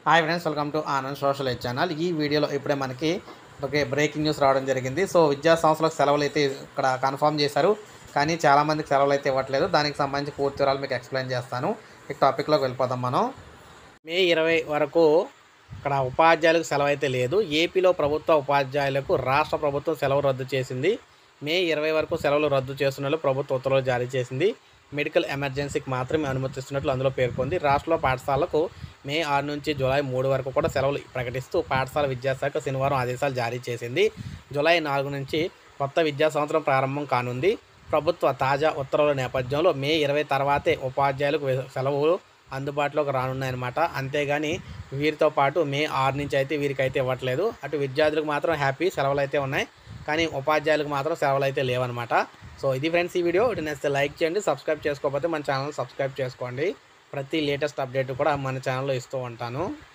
hi friends welcome to Anand social aid channel ఈ వీడియోలో ఇప్పుడే మనకి ఓకే బ్రేకింగ్ న్యూస్ రావడం జరిగింది సో విద్యా సంస్థలకు సెలవులు అయితే ఇక్కడ కన్ఫర్మ్ చేశారు కానీ చాలామందికి సెలవులు అయితే ఇవ్వట్లేదు దానికి సంబంధించి పూర్తి వివరాలు మీకు ఎక్స్ప్లెయిన్ చేస్తాను ఈ టాపిక్లోకి వెళ్ళిపోదాం మనం మే ఇరవై వరకు ఇక్కడ ఉపాధ్యాయులకు సెలవు అయితే లేదు ఏపీలో ప్రభుత్వ ఉపాధ్యాయులకు రాష్ట్ర ప్రభుత్వం సెలవు రద్దు చేసింది మే ఇరవై వరకు సెలవులు రద్దు చేస్తున్నట్లు ప్రభుత్వ ఉత్తర్వులు జారీ చేసింది మెడికల్ ఎమర్జెన్సీకి మాత్రమే అనుమతిస్తున్నట్లు అందులో పేర్కొంది రాష్ట్రంలో పాఠశాలకు మే ఆరు నుంచి జూలై మూడు వరకు కూడా సెలవులు ప్రకటిస్తూ పాఠశాల విద్యాశాఖ శనివారం ఆదేశాలు జారీ చేసింది జూలై నాలుగు నుంచి కొత్త విద్యా సంవత్సరం ప్రారంభం కానుంది ప్రభుత్వ తాజా ఉత్తర్వుల నేపథ్యంలో మే ఇరవై తర్వాతే ఉపాధ్యాయులకు వె- సెలవులు అందుబాటులోకి రానున్నాయన్నమాట అంతేగాని వీరితో పాటు మే ఆరు నుంచి అయితే వీరికైతే ఇవ్వట్లేదు అటు విద్యార్థులకు మాత్రం హ్యాపీ సెలవులు అయితే ఉన్నాయి కానీ ఉపాధ్యాయులకు మాత్రం సెలవులు అయితే లేవన్నమాట సో ఇది ఫ్రెండ్స్ ఈ వీడియో ఇటు నచ్చితే లైక్ చేయండి సబ్స్క్రైబ్ చేసుకోకపోతే మన ఛానల్ సబ్స్క్రైబ్ చేసుకోండి ప్రతి లేటెస్ట్ అప్డేట్ కూడా మన ఛానల్లో ఇస్తూ ఉంటాను